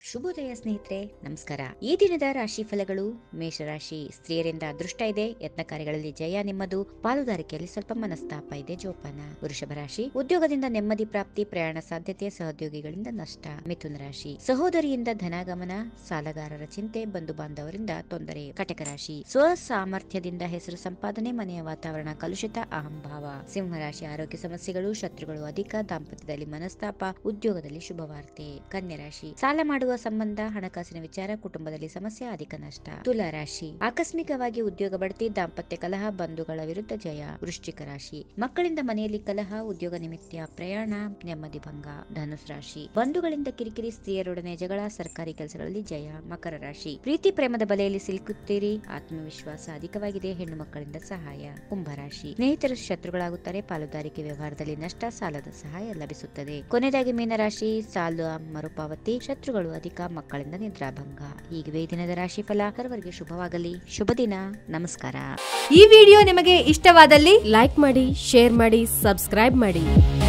ಶುಭೋದಯ ಸ್ನೇಹಿತರೆ ನಮಸ್ಕಾರ ಈ ದಿನದ ರಾಶಿ ಫಲಗಳು ಮೇಷರಾಶಿ ಸ್ತ್ರೀಯರಿಂದ ಅದೃಷ್ಟ ಇದೆ ಯತ್ನ ಕಾರ್ಯಗಳಲ್ಲಿ ಜಯ ನಿಮ್ಮದು ಪಾಲುದಾರಿಕೆಯಲ್ಲಿ ಸ್ವಲ್ಪ ಮನಸ್ತಾಪ ಇದೆ ಜೋಪಾನ ವೃಷಭ ರಾಶಿ ಉದ್ಯೋಗದಿಂದ ನೆಮ್ಮದಿ ಪ್ರಾಪ್ತಿ ಪ್ರಯಾಣ ಸಾಧ್ಯತೆ ಸಹೋದ್ಯೋಗಿಗಳಿಂದ ನಷ್ಟ ಮಿಥುನ ರಾಶಿ ಸಹೋದರಿಯಿಂದ ಧನಾಗಮನ ಸಾಲಗಾರರ ಚಿಂತೆ ಬಂಧು ಬಾಂಧವರಿಂದ ತೊಂದರೆ ಕಟಕ ರಾಶಿ ಸ್ವ ಸಾಮರ್ಥ್ಯದಿಂದ ಹೆಸರು ಸಂಪಾದನೆ ಮನೆಯ ವಾತಾವರಣ ಕಲುಷಿತ ಅಹಂಭಾವ ಸಿಂಹರಾಶಿ ಆರೋಗ್ಯ ಸಮಸ್ಯೆಗಳು ಶತ್ರುಗಳು ಅಧಿಕ ದಾಂಪತ್ಯದಲ್ಲಿ ಮನಸ್ತಾಪ ಉದ್ಯೋಗದಲ್ಲಿ ಶುಭವಾರ್ತೆ ಕನ್ಯಾ ರಾಶಿ ಸಾಲ ಮಾಡುವ ಸಂಬಂಧ ಹಣಕಾಸಿನ ವಿಚಾರ ಕುಟುಂಬದಲ್ಲಿ ಸಮಸ್ಯೆ ಅಧಿಕ ನಷ್ಟ ತುಲಾ ರಾಶಿ ಆಕಸ್ಮಿಕವಾಗಿ ಉದ್ಯೋಗ ಬಡ್ತಿ ದಾಂಪತ್ಯ ಕಲಹ ಬಂಧುಗಳ ವಿರುದ್ಧ ಜಯ ವೃಶ್ಚಿಕ ರಾಶಿ ಮಕ್ಕಳಿಂದ ಮನೆಯಲ್ಲಿ ಕಲಹ ಉದ್ಯೋಗ ನಿಮಿತ್ತ ಪ್ರಯಾಣ ನೆಮ್ಮದಿ ಭಂಗ ಧನುಸ್ ರಾಶಿ ಬಂಧುಗಳಿಂದ ಕಿರಿಕಿರಿ ಸ್ತ್ರೀಯರೊಡನೆ ಜಗಳ ಸರ್ಕಾರಿ ಕೆಲಸಗಳಲ್ಲಿ ಜಯ ಮಕರ ರಾಶಿ ಪ್ರೀತಿ ಪ್ರೇಮದ ಬಲೆಯಲ್ಲಿ ಸಿಲುಕುತ್ತೀರಿ ಆತ್ಮವಿಶ್ವಾಸ ಅಧಿಕವಾಗಿದೆ ಹೆಣ್ಣು ಮಕ್ಕಳಿಂದ ಸಹಾಯ ಕುಂಭರಾಶಿ ಸ್ನೇಹಿತರು ಶತ್ರುಗಳಾಗುತ್ತಾರೆ ಪಾಲುದಾರಿಕೆ ವ್ಯವಹಾರದಲ್ಲಿ ನಷ್ಟ ಸಾಲದ ಸಹಾಯ ಲಭಿಸುತ್ತದೆ ಕೊನೆಯದಾಗಿ ಮೀನರಾಶಿ ಸಾಲ ಮರುಪಾವತಿ ಶತ್ರುಗಳು ಅಧಿಕ ಮಕ್ಕಳಿಂದ ನಿದ್ರಾಭಂಗ ಹೀಗಿವೆ ಈ ದಿನದ ರಾಶಿಫಲ ಸರ್ವರಿಗೆ ಶುಭವಾಗಲಿ ಶುಭ ದಿನ ನಮಸ್ಕಾರ ಈ ವಿಡಿಯೋ ನಿಮಗೆ ಇಷ್ಟವಾದಲ್ಲಿ ಲೈಕ್ ಮಾಡಿ ಶೇರ್ ಮಾಡಿ ಸಬ್ಸ್ಕ್ರೈಬ್ ಮಾಡಿ